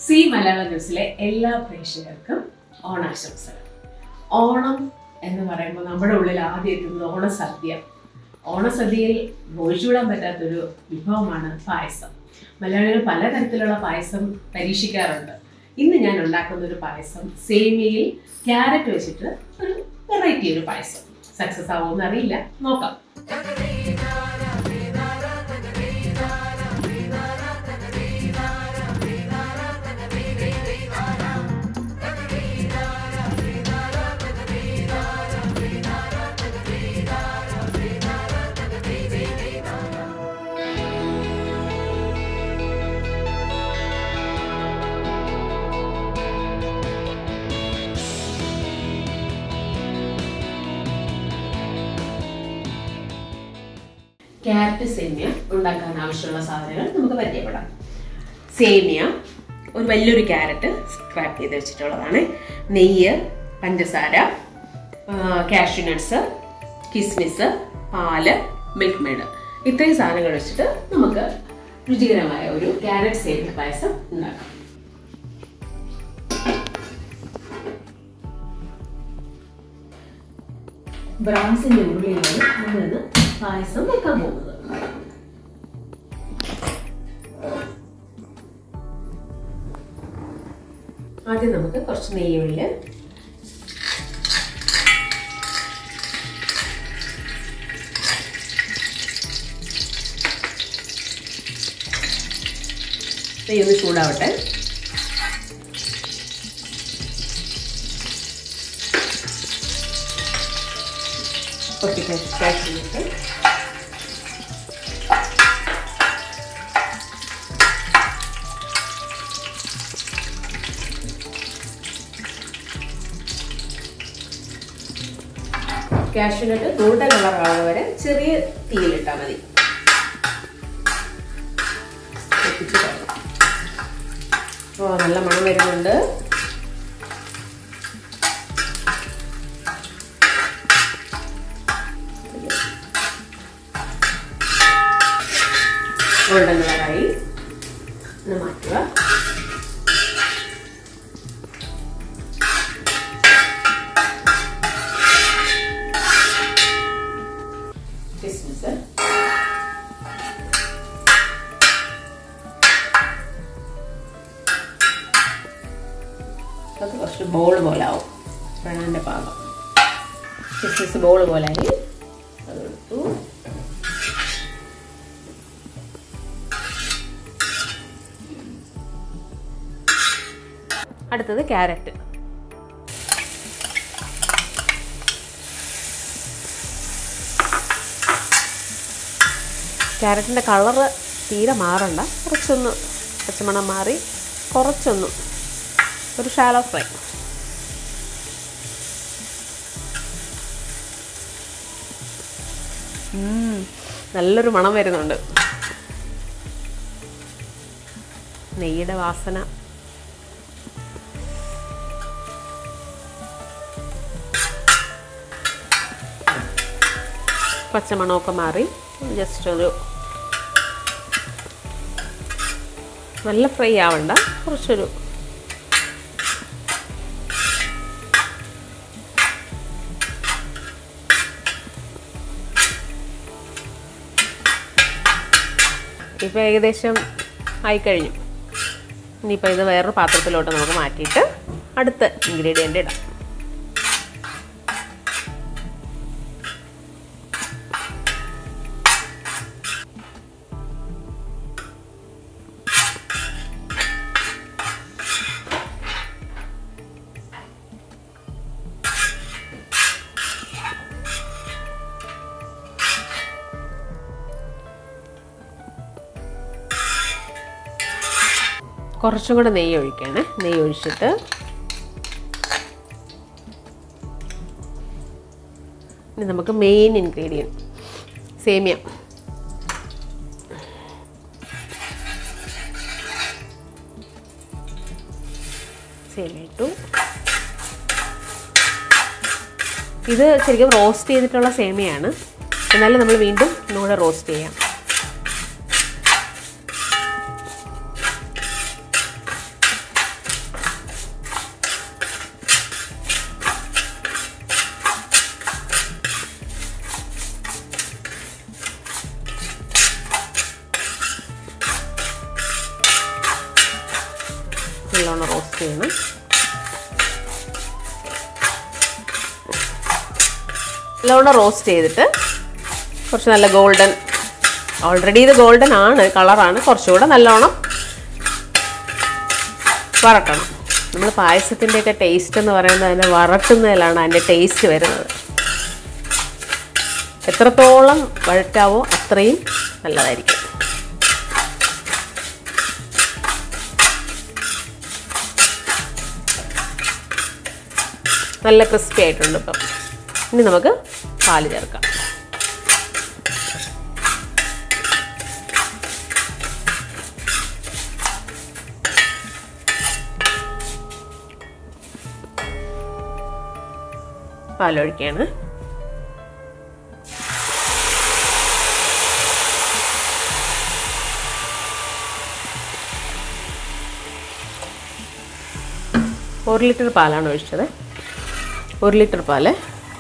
C മലയാള ന്യൂസിലെ എല്ലാ പ്രേക്ഷകർക്കും ഓണാശംസകൾ ഓണം എന്ന് പറയുമ്പോൾ നമ്മുടെ ഉള്ളിൽ ആദ്യം എത്തുന്നത് ഓണസദ്യ ഓണസദ്യയിൽ ഒഴിച്ചുവിടാൻ പറ്റാത്തൊരു വിഭവമാണ് പായസം മലയാളികൾ പലതരത്തിലുള്ള പായസം പരീക്ഷിക്കാറുണ്ട് ഇന്ന് ഞാൻ ഉണ്ടാക്കുന്ന ഒരു പായസം സേമിയയിൽ ക്യാരറ്റ് വെച്ചിട്ട് ഒരു വെറൈറ്റി ഒരു പായസം സക്സസ് ആവുമെന്ന് അറിയില്ല നോക്കാം ക്യാരറ്റ് സേമിയ ഉണ്ടാക്കാൻ ആവശ്യമുള്ള സാധനങ്ങൾ നമുക്ക് പരിചയപ്പെടാം സേമിയ ഒരു വലിയൊരു ക്യാരറ്റ് സ്ക്രാപ്പ് ചെയ്ത് വെച്ചിട്ടുള്ളതാണ് നെയ്യ് പഞ്ചസാര കാഷ്യൂ നട്ട്സ് കിസ്മിസ് പാല് മിൽക്ക് മെയ്ഡ് ഇത്രയും സാധനങ്ങൾ വെച്ചിട്ട് നമുക്ക് രുചികരമായ ഒരു ക്യാരറ്റ് സേമിയ പായസം ഉണ്ടാക്കാം ബ്രാസിന്റെ ഉരുളിയിലാണ് നമ്മളിന്ന് പായസം വെക്കാൻ പോകുന്നത് ആദ്യം നമുക്ക് കുറച്ച് നെയ്യുള്ളിൽ നെയ്യൊന്ന് ചൂടാവട്ടെ കുറച്ച് കാശ്മീരിട്ട് കാഷ്യൂനട്ട് ഗോൾഡൻ കളർ ആവുന്ന വരെ ചെറിയ തീയിലിട്ടാൽ മതി ഓ നല്ല മണം വരുന്നുണ്ട് ഗോൾഡൻ കളറായി ഒന്ന് മാറ്റുക കിസ്മിസ് അത് കുറച്ച് ബോൾ പോലെ ആവും പ്രണാൻ്റെ പാകം കിസ്മിസ് ബോൾ പോലെ ആയി അതെടുത്തു അടുത്തത് ക്യാരറ്റ് ക്യാരറ്റിൻ്റെ കളറ് തീരെ മാറണ്ട കുറച്ചൊന്ന് പച്ചമണം മാറി കുറച്ചൊന്ന് ഒരു ഷാലോ ഫ്രൈ നല്ലൊരു മണം വരുന്നുണ്ട് നെയ്യുടെ വാസന പച്ചമണമൊക്കെ മാറി ജസ്റ്റ് ഒരു നല്ല ഫ്രൈ ആവണ്ട കുറച്ചൊരു ഇപ്പം ഏകദേശം ആയിക്കഴിഞ്ഞു ഇനിയിപ്പോൾ ഇത് വേറൊരു പാത്രത്തിലോട്ട് നമുക്ക് മാറ്റിയിട്ട് അടുത്ത ഇൻഗ്രീഡിയൻ്റ് ഇടാം കുറച്ചും കൂടെ നെയ്യ് ഒഴിക്കണേ നെയ്യ് ഒഴിച്ചിട്ട് ഇനി നമുക്ക് മെയിൻ ഇൻഗ്രീഡിയൻറ്റ് സേമിയ സേമിയ ഇട്ടു ഇത് ശരിക്കും റോസ്റ്റ് ചെയ്തിട്ടുള്ള സേമിയാണ് എന്നാലും നമ്മൾ വീണ്ടും ഒന്നുകൂടെ റോസ്റ്റ് ചെയ്യാം നല്ലോണം റോസ്റ്റ് ചെയ്യണം നല്ലോണം റോസ്റ്റ് ചെയ്തിട്ട് കുറച്ച് നല്ല ഗോൾഡൻ ഓൾറെഡി ഇത് ഗോൾഡൻ ആണ് കളറാണ് കുറച്ചുകൂടെ നല്ലോണം വറക്കണം നമ്മൾ പായസത്തിൻ്റെയൊക്കെ ടേസ്റ്റ് എന്ന് പറയുന്നത് അതിനെ വറക്കുന്നതിലാണ് അതിൻ്റെ ടേസ്റ്റ് വരുന്നത് എത്രത്തോളം വഴറ്റാവോ അത്രയും നല്ലതായിരിക്കും നല്ല ക്രിസ്പി ആയിട്ടുണ്ട് ഇപ്പം ഇനി നമുക്ക് പാല് ചേർക്കാം പാലൊഴിക്കുകയാണ് ഒരു ലിറ്റർ പാലാണ് ഒഴിച്ചത് ഒരു ലിറ്റർ പാല്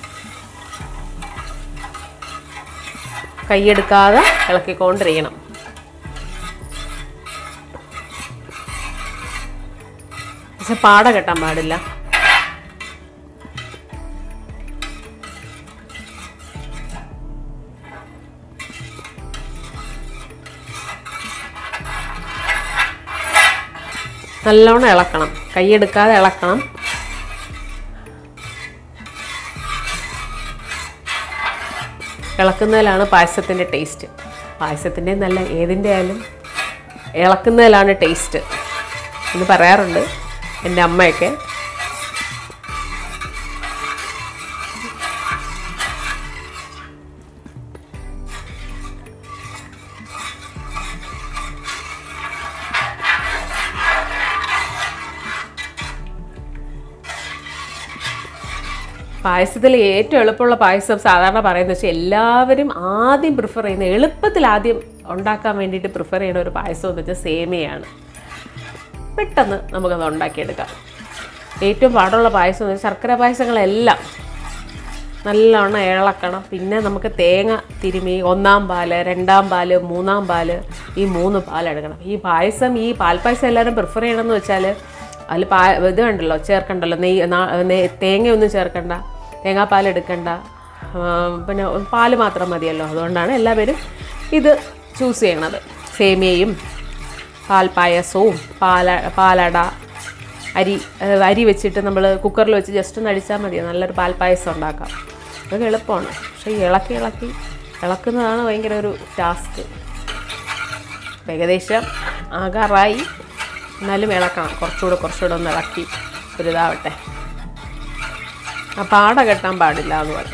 കൈയെടുക്കാതെ ഇളക്കിക്കൊണ്ടിരിക്കണം പക്ഷെ പാട കെട്ടാൻ പാടില്ല നല്ലോണം ഇളക്കണം കൈയെടുക്കാതെ ഇളക്കണം ഇളക്കുന്നതിലാണ് പായസത്തിൻ്റെ ടേസ്റ്റ് പായസത്തിൻ്റെ നല്ല ഏതിൻ്റെ ആയാലും ഇളക്കുന്നതിലാണ് ടേസ്റ്റ് എന്ന് പറയാറുണ്ട് എൻ്റെ അമ്മയൊക്കെ പായസത്തിൽ ഏറ്റവും എളുപ്പമുള്ള പായസം സാധാരണ പറയുന്നത് വെച്ചാൽ എല്ലാവരും ആദ്യം പ്രിഫർ ചെയ്യുന്ന എളുപ്പത്തിൽ ആദ്യം ഉണ്ടാക്കാൻ വേണ്ടിയിട്ട് പ്രിഫർ ചെയ്യുന്ന ഒരു പായസം എന്ന് വെച്ചാൽ സേമിയയാണ് പെട്ടെന്ന് നമുക്കത് ഉണ്ടാക്കിയെടുക്കാം ഏറ്റവും പാടുള്ള പായസം എന്ന് വെച്ചാൽ ശർക്കര പായസങ്ങളെല്ലാം നല്ലവണ്ണം ഇളക്കണം പിന്നെ നമുക്ക് തേങ്ങ തിരുമി ഒന്നാം പാല് രണ്ടാം പാല് മൂന്നാം പാല് ഈ മൂന്ന് പാലെടുക്കണം ഈ പായസം ഈ പാൽപ്പായസം എല്ലാവരും പ്രിഫർ ചെയ്യണമെന്ന് വെച്ചാൽ അതിൽ പാ ഇത് കണ്ടല്ലോ ചേർക്കണ്ടല്ലോ നെയ്യ് നാ- നെയ്യ് തേങ്ങയൊന്നും ചേർക്കണ്ട തേങ്ങാപ്പാൽ എടുക്കണ്ട ആ, പിന്നെ പാല് മാത്രം മതിയല്ലോ അതുകൊണ്ടാണ് എല്ലാവരും ഇത് ചൂസ് ചെയ്യണത് സേമിയയും പാൽപ്പായസവും പാല പാലട അരി ഏഹ് അരി വെച്ചിട്ട് നമ്മൾ കുക്കറിൽ വെച്ച് ജസ്റ്റ് ഒന്ന് അടിച്ചാൽ മതി നല്ലൊരു പാൽപ്പായസം ഉണ്ടാക്കാം അതൊക്കെ എളുപ്പമാണ് പക്ഷേ ഈ ഇളക്കി ഇളക്കി ഇളക്കുന്നതാണ് ഭയങ്കര ഒരു ടാസ്ക് ഏകദേശം ആകാറായി എന്നാലും ഇളക്കണം കുറച്ചുകൂടെ കുറച്ചുകൂടെ ഒന്ന് ഇളക്കി ഒരു ഇതാവട്ടെ ആ പാട കെട്ടാൻ പാടില്ല എന്ന് പറയും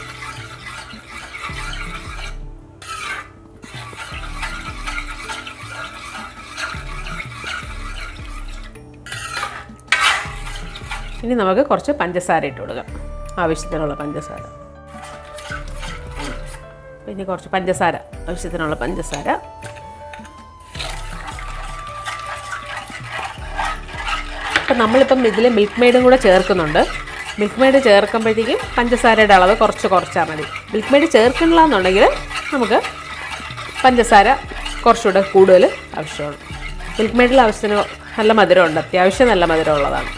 ഇനി നമുക്ക് കുറച്ച് പഞ്ചസാര ഇട്ട് കൊടുക്കാം ആവശ്യത്തിനുള്ള പഞ്ചസാര പിന്നെ കുറച്ച് പഞ്ചസാര ആവശ്യത്തിനുള്ള പഞ്ചസാര അപ്പം നമ്മളിപ്പം ഇതിൽ മിൽക്ക് മെയ്ഡും കൂടെ ചേർക്കുന്നുണ്ട് മിൽക്ക് മെയ്ഡ് ചേർക്കുമ്പോഴത്തേക്കും പഞ്ചസാരയുടെ അളവ് കുറച്ച് കുറച്ചാൽ മതി മിൽക്ക് മെയ്ഡ് ചേർക്കണില്ല എന്നുണ്ടെങ്കിൽ നമുക്ക് പഞ്ചസാര കുറച്ചുകൂടെ കൂടുതൽ ആവശ്യമാണ് മിൽക്ക് മെയ്ഡിൽ ആവശ്യത്തിന് നല്ല മധുരമുണ്ട് അത്യാവശ്യം നല്ല മധുരമുള്ളതാണ്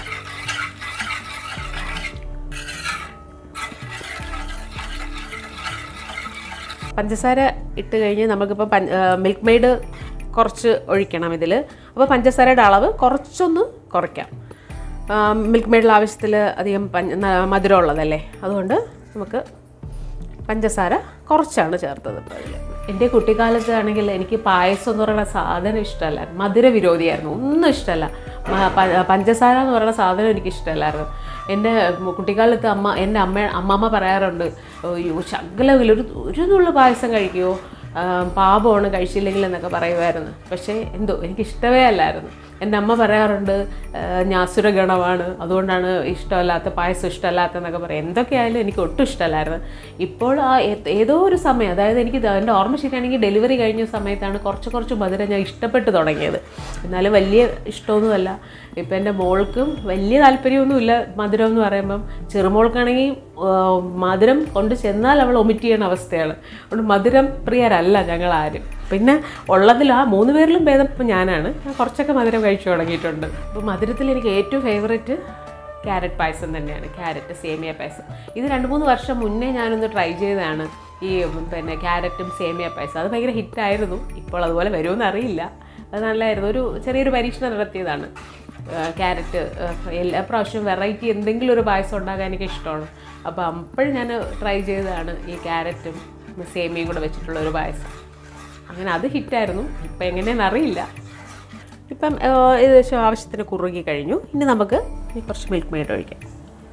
പഞ്ചസാര ഇട്ട് കഴിഞ്ഞ് നമുക്കിപ്പോൾ പഞ്ച മിൽക്ക് മെയ്ഡ് കുറച്ച് ഒഴിക്കണം ഇതിൽ അപ്പോൾ പഞ്ചസാരയുടെ അളവ് കുറച്ചൊന്ന് കുറയ്ക്കാം മിൽക്ക് മെയ്ഡിൽ ആവശ്യത്തിൽ അധികം പഞ്ച ന- മധുരമുള്ളതല്ലേ അതുകൊണ്ട് നമുക്ക് പഞ്ചസാര കുറച്ചാണ് ചേർത്തത് ഇപ്പോൾ അതിൽ എൻ്റെ കുട്ടിക്കാലത്ത് ആണെങ്കിൽ എനിക്ക് പായസം എന്ന് പറയുന്ന സാധനം ഇഷ്ടമല്ല മധുര വിരോധിയായിരുന്നു ഒന്നും ഇഷ്ടമല്ല മ- പ- പഞ്ചസാര എന്ന് പറയുന്ന സാധനം എനിക്ക് ഇഷ്ടമല്ലായിരുന്നു എൻ്റെ കുട്ടിക്കാലത്ത് അമ്മ എൻ്റെ അമ്മ അമ്മമ്മ പറയാറുണ്ട് അയ്യോ ശകലമെങ്കിലും ഒരു ഒരു നുള്ളു പായസം കഴിക്കുമോ പാപമാണ് കഴിച്ചില്ലെങ്കിൽ എന്നൊക്കെ പറയുമായിരുന്നു പക്ഷേ എന്തോ എനിക്ക് ഇഷ്ടമേ അല്ലായിരുന്നു എൻ്റെ അമ്മ പറയാറുണ്ട് ആ, ഞാസുര ഗണമാണ് അതുകൊണ്ടാണ് ഇഷ്ടമല്ലാത്ത പായസം ഇഷ്ടമല്ലാത്ത എന്നൊക്കെ പറയും എന്തൊക്കെയായാലും എനിക്ക് ഒട്ടും ഇഷ്ടമല്ലായിരുന്നു ഇപ്പോൾ ആ ഏ- ഏതോ ഒരു സമയം അതായത് എനിക്ക് ഇത് എൻ്റെ ഓർമ്മ ശരിയാണെങ്കിൽ ഡെലിവറി കഴിഞ്ഞ സമയത്താണ് കുറച്ച് കുറച്ച് മധുരം ഞാൻ ഇഷ്ടപ്പെട്ട് തുടങ്ങിയത് എന്നാലും വലിയ ഇഷ്ടമൊന്നുമല്ല ഇപ്പം എൻ്റെ മോൾക്കും വലിയ താല്പര്യമൊന്നുമില്ല മധുരം എന്ന് പറയുമ്പം ചെറുമോൾക്കാണെങ്കിൽ ആ, മധുരം കൊണ്ട് ചെന്നാൽ അവൾ ഒമിറ്റ് ചെയ്യുന്ന അവസ്ഥയാണ് അതുകൊണ്ട് മധുരം പ്രിയരല്ല ഞങ്ങൾ ആരും പിന്നെ ഉള്ളതിൽ ആ മൂന്ന് പേരിലും ഭേദം ഇപ്പം ഞാനാണ് ഞാൻ കുറച്ചൊക്കെ മധുരം കഴിച്ചു തുടങ്ങിയിട്ടുണ്ട് അപ്പോൾ മധുരത്തിൽ എനിക്ക് ഏറ്റവും ഫേവറേറ്റ് ക്യാരറ്റ് പായസം തന്നെയാണ് ക്യാരറ്റ് സേമിയ പായസം ഇത് രണ്ട് മൂന്ന് വർഷം മുന്നേ ഞാനൊന്ന് ട്രൈ ചെയ്തതാണ് ഈ പിന്നെ ക്യാരറ്റും സേമിയ പായസം അത് ഭയങ്കര ഹിറ്റായിരുന്നു ഇപ്പോൾ അതുപോലെ വരുമെന്ന് അറിയില്ല അത് നല്ലതായിരുന്നു ഒരു ചെറിയൊരു പരീക്ഷണം നടത്തിയതാണ് ക്യാരറ്റ് എല്ലാ പ്രാവശ്യവും വെറൈറ്റി എന്തെങ്കിലും ഒരു പായസം ഉണ്ടാക്കാൻ എനിക്ക് ഇഷ്ടമാണ് അപ്പോൾ അപ്പോഴും ഞാൻ ട്രൈ ചെയ്തതാണ് ഈ ക്യാരറ്റും സേമിയയും കൂടെ വെച്ചിട്ടുള്ള ഒരു പായസം അങ്ങനെ അത് ഹിറ്റായിരുന്നു ഇപ്പം എങ്ങനെയാണെന്ന് അറിയില്ല ഇപ്പം ആ, ഏകദേശം ആവശ്യത്തിന് കുറുകി കഴിഞ്ഞു ഇനി നമുക്ക് ഈ കുറച്ച് മിൽക്ക് മെയ്ഡ് ഒഴിക്കാം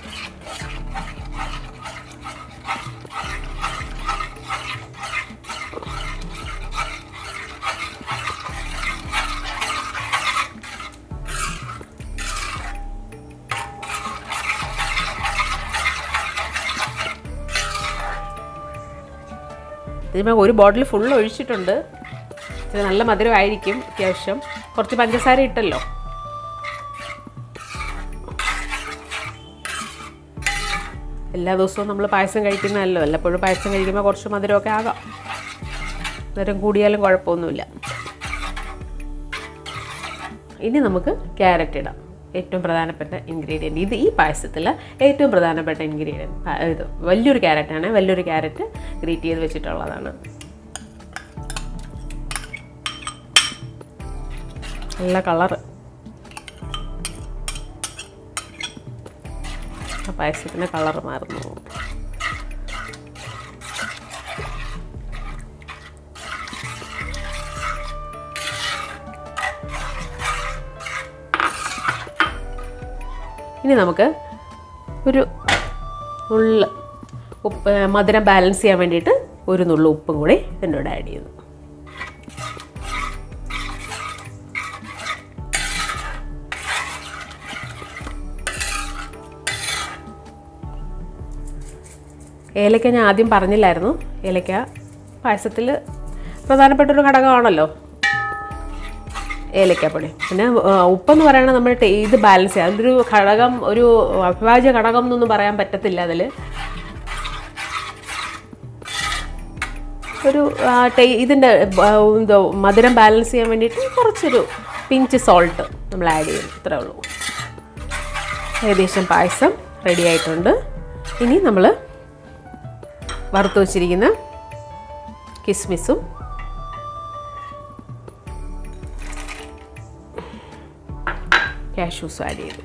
ഇതിന് ഒരു ബോട്ടിൽ ഫുൾ ഒഴിച്ചിട്ടുണ്ട് ഇത് നല്ല മധുരമായിരിക്കും അത്യാവശ്യം കുറച്ച് പഞ്ചസാര ഇട്ടല്ലോ എല്ലാ ദിവസവും നമ്മൾ പായസം കഴിക്കുന്നതല്ലോ വല്ലപ്പോഴും പായസം കഴിക്കുമ്പോൾ കുറച്ച് മധുരമൊക്കെ ആകാം മധുരം കൂടിയാലും കുഴപ്പമൊന്നുമില്ല ഇനി നമുക്ക് ക്യാരറ്റ് ഇടാം ഏറ്റവും പ്രധാനപ്പെട്ട ഇൻഗ്രീഡിയൻറ്റ് ഇത് ഈ പായസത്തിൽ ഏറ്റവും പ്രധാനപ്പെട്ട ഇൻഗ്രീഡിയൻറ്റ് ഇത് വലിയൊരു ക്യാരറ്റാണ് വലിയൊരു ക്യാരറ്റ് ഗ്രേറ്റ് ചെയ്ത് വെച്ചിട്ടുള്ളതാണ് നല്ല കളറ് ആ പായസത്തിൻ്റെ കളറ് മാറുന്നു ഇനി നമുക്ക് ഒരു നുള്ള ഉപ്പ് മധുരം ബാലൻസ് ചെയ്യാൻ വേണ്ടിയിട്ട് ഒരു നുള്ളു ഉപ്പും കൂടി ഇതിൻ്റെ കൂടെ ആഡ് ചെയ്യുന്നു ഏലക്ക ഞാൻ ആദ്യം പറഞ്ഞില്ലായിരുന്നു ഏലക്ക പായസത്തിൽ പ്രധാനപ്പെട്ട ഒരു ഘടകമാണല്ലോ ഏലക്കാപ്പൊടി പിന്നെ ആ, ഉപ്പെന്ന് പറയുന്നത് നമ്മൾ ടേ- ഇത് ബാലൻസ് ചെയ്യാം അതൊരു ഘടകം ഒരു അവിഭാജ്യ ഘടകം എന്നൊന്നും പറയാൻ പറ്റത്തില്ല അതിൽ ഒരു ആ, ടേ- ഇതിൻ്റെ ആ, എന്തോ മധുരം ബാലൻസ് ചെയ്യാൻ വേണ്ടിയിട്ട് കുറച്ചൊരു പിഞ്ച് സോൾട്ട് നമ്മൾ ആഡ് ചെയ്യും ഇത്രേ ഉള്ളൂ ഏകദേശം പായസം റെഡി ആയിട്ടുണ്ട് ഇനി നമ്മൾ വറുത്ത് വച്ചിരിക്കുന്ന കിസ്മിസും കാഷ്യൂസും ആഡ് ചെയ്തു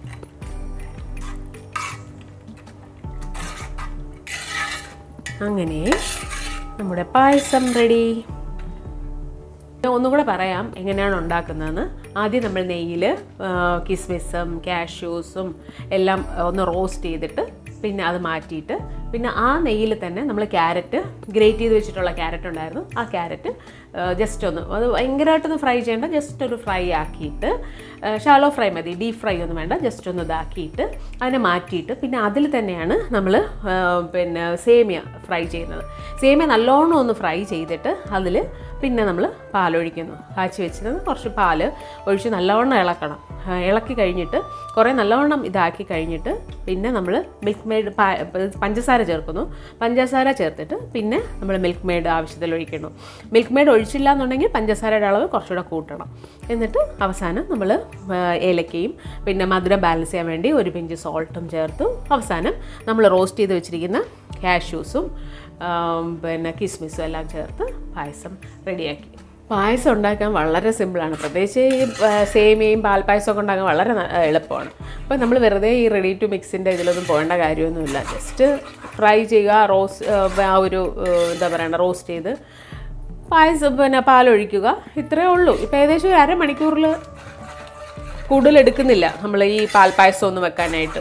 അങ്ങനെ നമ്മുടെ പായസം റെഡി ഒന്നുകൂടെ പറയാം എങ്ങനെയാണ് ഉണ്ടാക്കുന്നതെന്ന് ആദ്യം നമ്മൾ നെയ്യിൽ കിസ്മിസും കാഷ്യൂസും എല്ലാം ഒന്ന് റോസ്റ്റ് ചെയ്തിട്ട് പിന്നെ അത് മാറ്റിയിട്ട് പിന്നെ ആ നെയ്യിൽ തന്നെ നമ്മൾ ക്യാരറ്റ് ഗ്രേറ്റ് ചെയ്ത് വെച്ചിട്ടുള്ള ക്യാരറ്റ് ഉണ്ടായിരുന്നു ആ ക്യാരറ്റ് ജസ്റ്റ് ഒന്ന് അത് ഭയങ്കരമായിട്ടൊന്ന് ഫ്രൈ ചെയ്യേണ്ട ജസ്റ്റ് ഒരു ഫ്രൈ ആക്കിയിട്ട് ഷാലോ ഫ്രൈ മതി ഡീപ് ഫ്രൈ ഒന്നും വേണ്ട ജസ്റ്റ് ഒന്ന് ഇതാക്കിയിട്ട് അതിനെ മാറ്റിയിട്ട് പിന്നെ അതിൽ തന്നെയാണ് നമ്മൾ പിന്നെ സേമിയ ഫ്രൈ ചെയ്യുന്നത് സേമിയ നല്ലോണം ഒന്ന് ഫ്രൈ ചെയ്തിട്ട് അതിൽ പിന്നെ നമ്മൾ പാലൊഴിക്കുന്നു കാച്ചി വെച്ചിരുന്നത് കുറച്ച് പാല് ഒഴിച്ച് നല്ലവണ്ണം ഇളക്കണം ആ, ഇളക്കി കഴിഞ്ഞിട്ട് കുറേ നല്ലവണ്ണം ഇതാക്കി കഴിഞ്ഞിട്ട് പിന്നെ നമ്മൾ മിൽക്ക് മെയ്ഡ് പഞ്ചസാര ചേർക്കുന്നു പഞ്ചസാര ചേർത്തിട്ട് പിന്നെ നമ്മൾ മിൽക്ക് മെയ്ഡ് ആവശ്യത്തിൽ ഒഴിക്കണം മിൽക്ക് മെയ്ഡ് ഒഴിച്ചില്ല എന്നുണ്ടെങ്കിൽ പഞ്ചസാരയുടെ അളവ് കുറച്ചുകൂടെ കൂട്ടണം എന്നിട്ട് അവസാനം നമ്മൾ ഏലക്കയും പിന്നെ മധുരം ബാലൻസ് ചെയ്യാൻ വേണ്ടി ഒരു പിഞ്ച് സോൾട്ടും ചേർത്തു അവസാനം നമ്മൾ റോസ്റ്റ് ചെയ്ത് വെച്ചിരിക്കുന്ന കാഷ്യൂസും ആം, പിന്നെ കിസ്മിസും എല്ലാം ചേർത്ത് പായസം റെഡിയാക്കി പായസം ഉണ്ടാക്കാൻ വളരെ സിമ്പിളാണ് പ്രത്യേകിച്ച് ഈ ആ, സേമിയയും പാൽപ്പായസം ഒക്കെ ഉണ്ടാക്കാൻ വളരെ ന- എളുപ്പമാണ് അപ്പോൾ നമ്മൾ വെറുതെ ഈ റെഡി ടു മിക്സിൻ്റെ ഇതിലൊന്നും പോകേണ്ട കാര്യമൊന്നുമില്ല ജസ്റ്റ് ഫ്രൈ ചെയ്യുക റോസ്റ്റ് ആ ഒരു ആ, എന്താ പറയണ്ട റോസ്റ്റ് ചെയ്ത് പായസം പിന്നെ പാലൊഴിക്കുക ഇത്രയേ ഉള്ളൂ ഇപ്പോൾ ഏകദേശം ഒരു അരമണിക്കൂറിൽ കൂടുതൽ എടുക്കുന്നില്ല നമ്മൾ ഈ പാൽപ്പായസം ഒന്ന് വെക്കാനായിട്ട്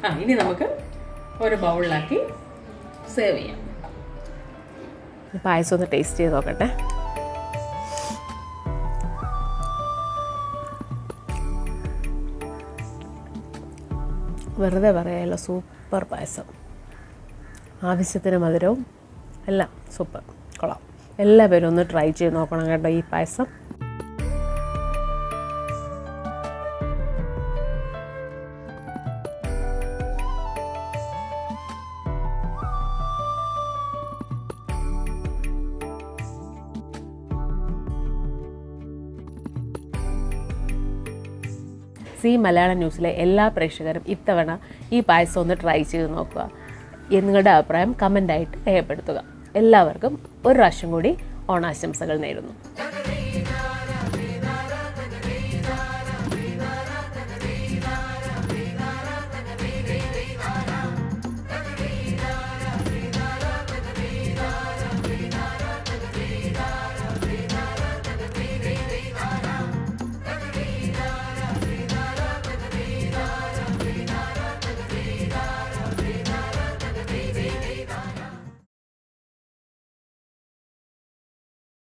ആ ഇനി നമുക്ക് ഒരു ബൗളിലാക്കി സേവ് ചെയ്യാം പായസം ഒന്ന് ടേസ്റ്റ് ചെയ്ത് നോക്കട്ടെ വെറുതെ പറയാമല്ലോ സൂപ്പർ പായസം ആവശ്യത്തിന് മധുരവും എല്ലാം സൂപ്പർ കൊള്ളാം എല്ലാവരും ഒന്ന് ട്രൈ ചെയ്ത് നോക്കണം കേട്ടോ ഈ പായസം സി മലയാളം ന്യൂസിലെ എല്ലാ പ്രേക്ഷകരും ഇത്തവണ ഈ പായസം ഒന്ന് ട്രൈ ചെയ്ത് നോക്കുക നിങ്ങളുടെ അഭിപ്രായം കമൻ്റായിട്ട് രേഖപ്പെടുത്തുക എല്ലാവർക്കും ഒരു പ്രാവശ്യം കൂടി ഓണാശംസകൾ നേരുന്നു